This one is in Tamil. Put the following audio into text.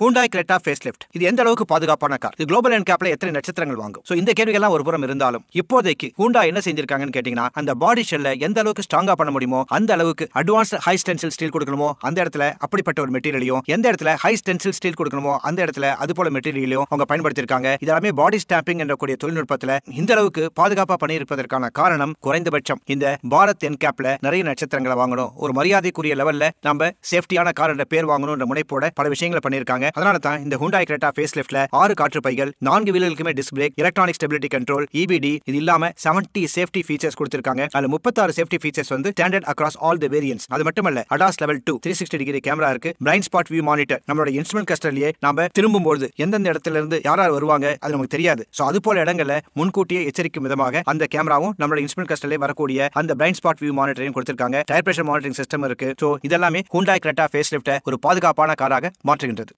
ஹூண்டாய் கிரெட்டா ஃபேஸ் லிஃப்ட் இது எந்த அளவுக்கு பாதுகாப்பான கார் இது குளோபல் என் கேப்ல எத்தனை நட்சத்திரங்கள் வாங்கும் சோ இந்த கேள்விகள்லாம் ஒரு புறம் இருந்தாலும் இப்போதைக்கு ஹூண்டா என்ன செஞ்சிருக்காங்கன்னு கேட்டீங்கன்னா அந்த பாடி ஷெல்ல எந்த அளவுக்கு ஸ்ட்ராங்கா பண்ண முடியுமோ அந்த அளவுக்கு அட்வான்ஸ் ஹை ஸ்டென்சில் ஸ்டீல் கொடுக்கணுமோ அந்த இடத்துல அப்படிப்பட்ட ஒரு மெட்டீரியலையும் எந்த இடத்துல ஹை ஸ்டென்சில் ஸ்டீல் கொடுக்கணுமோ அந்த இடத்துல அது போல மெட்டீரியலையும் அவங்க பயன்படுத்தியிருக்காங்க இதெல்லாமே பாடி ஸ்டாம்பிங் என்ற கூடிய தொழில்நுட்பத்துல இந்த அளவுக்கு பாதுகாப்பா பண்ணியிருப்பதற்கான காரணம் குறைந்தபட்சம் இந்த பாரத் என் கேப்ல நிறைய நட்சத்திரங்களை வாங்கணும் ஒரு மரியாதைக்குரிய லெவல்ல நம்ம சேஃப்டியான கார் என்ற பேர் வாங்கணும்ன்ற முனைப்போட பல விஷயங்களை பண்ணியிருக்காங்க அதனால தான் இந்த ஹூண்டாய் கிரெட்டா ஃபேஸ் லிஃப்ட்ல ஆறு காற்று பைகள் நான்கு வீலர்களுக்குமே disc brake electronic stability control EBD இது இல்லாம செவன்டி சேஃப்டி ஃபீச்சர்ஸ் கொடுத்திருக்காங்க அதுல முப்பத்தாறு சேஃப்டி ஃபீச்சர்ஸ் வந்து standard across all the variants அது மட்டுமல்ல ADAS level two three sixty degree camera இருக்கு பிளைண்ட் ஸ்பாட் வியூ மானிட்டர் நம்மளோட இன்ஸ்ட்ருமெண்ட் கஸ்டர்லயே நாம திரும்பும்போது எந்தெந்த இடத்துல இருந்து யார் யார் வருவாங்க அது நமக்கு தெரியாது சோ அது போல இடங்கள்ல முன்கூட்டியே எச்சரிக்கும் விதமாக அந்த கேமராவும் நம்மளோட இன்ஸ்ட்ருமெண்ட் கஸ்டர்லயே வரக்கூடிய அந்த பிளைண்ட் ஸ்பாட் வியூ மானிட்டரையும் கொடுத்திருக்காங்க டயர் பிரஷர் மானிட்டரிங் சிஸ்டம் இருக்கு சோ இதெல்லாமே ஹூண்டாய் கிரெட்டா ஃபேஸ் லிஃப்ட்டை ஒரு பாதுகாப்பான காராக மாற்றுகின்றது